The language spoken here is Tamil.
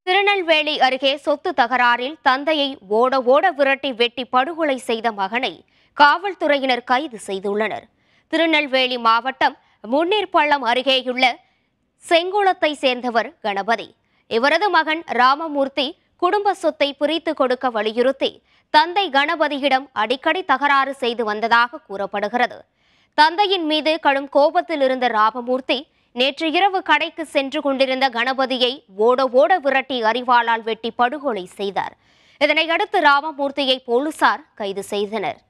திருநெல்வேலி அருகே சொத்து தகராறில் தந்தையை ஓட ஓட விரட்டி வெட்டி படுகொலை செய்த மகனை காவல்துறையினர் கைது செய்துள்ளனர் திருநெல்வேலி மாவட்டம் முன்னீர்பள்ளம் அருகேயுள்ள செங்குளத்தை சேர்ந்தவர் கணபதி இவரது மகன் ராமமூர்த்தி குடும்ப சொத்தை பிரித்து கொடுக்க வலியுறுத்தி தந்தை கணபதியிடம் அடிக்கடி தகராறு செய்து வந்ததாக கூறப்படுகிறது தந்தையின் மீது கடும் கோபத்தில் இருந்த ராமமூர்த்தி நேற்று இரவு கடைக்கு சென்று கொண்டிருந்த கணபதியை ஓட ஓட விரட்டி அரிவாளால் வெட்டி படுகொலை செய்தார் இதனையடுத்து ராமமூர்த்தியை போலீசார் கைது செய்தனர்